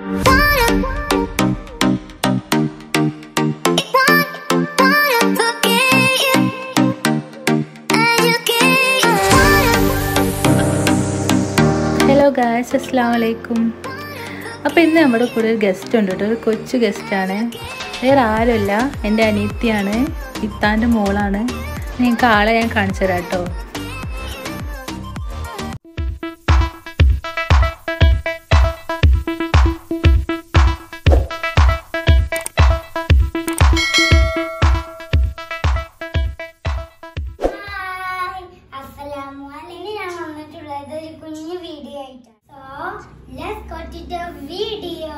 hello guys അസ്സാം വലൈക്കും അപ്പോൾ ഇന്ന് നമ്മുടെ കൂടെ ഒരു ഗസ്റ്റ് ഉണ്ട് കേട്ടോ ഒരു കൊച്ചു ഗസ്റ്റാണ് വേറെ ആരുമല്ല എൻ്റെ അനിയത്തിയാണ് ഇത്താൻ്റെ മോളാണ് നിങ്ങൾക്ക് ആളെ ഞാൻ കാണിച്ചു തരാം കേട്ടോ ഹായ് അസ്സലാമു അലൈക്കും ഞാൻ വന്നിട്ടുള്ളത് ഒരു കുഞ്ഞു വീഡിയോ ആയിട്ടാണ് so let's go to the video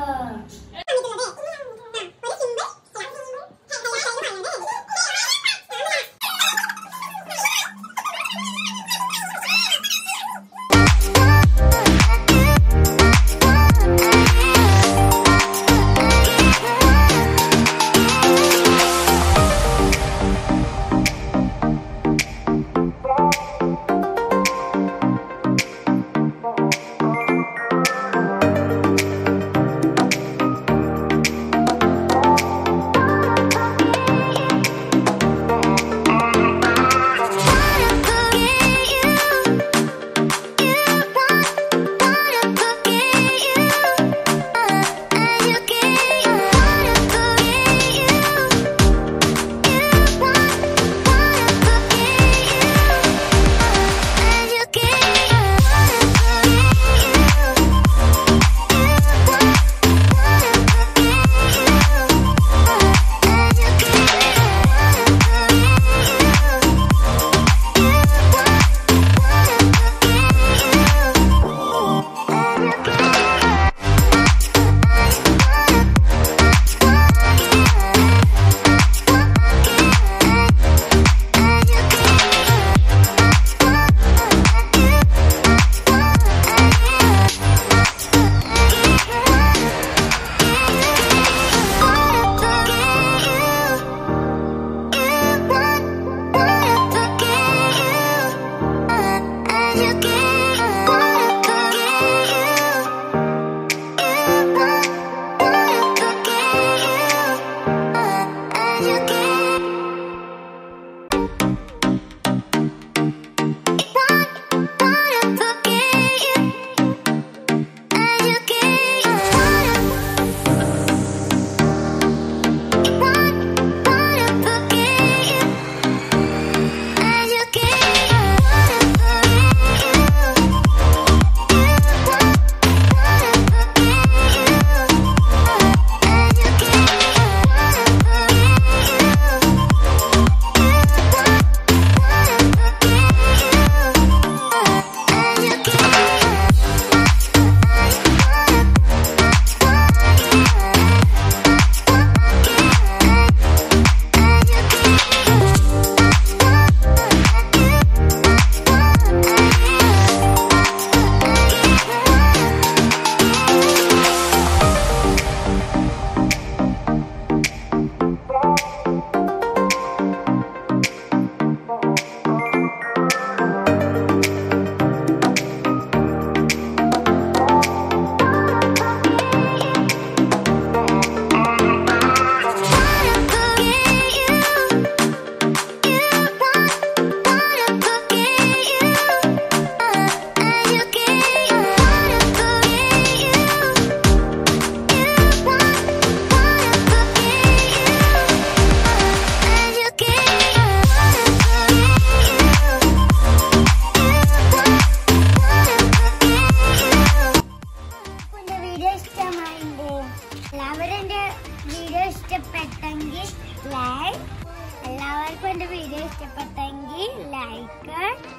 എന്റെ വീഡിയോ ഇഷ്ടമായില്ലേ എല്ലാവരും എന്റെ വീഡിയോ ഇഷ്ടപ്പെട്ടെങ്കിൽ ലൈക്ക് എല്ലാവർക്കും എന്റെ വീഡിയോ ഇഷ്ടപ്പെട്ടെങ്കിൽ ലൈക്ക്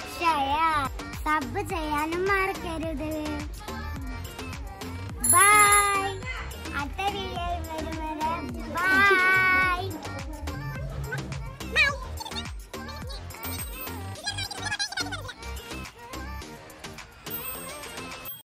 ഷെയർ സബ് ചെയ്യാനും മറക്കരുത് ബൈ അടുത്ത വീഡിയോയിൽ വരും വരെ ബൈ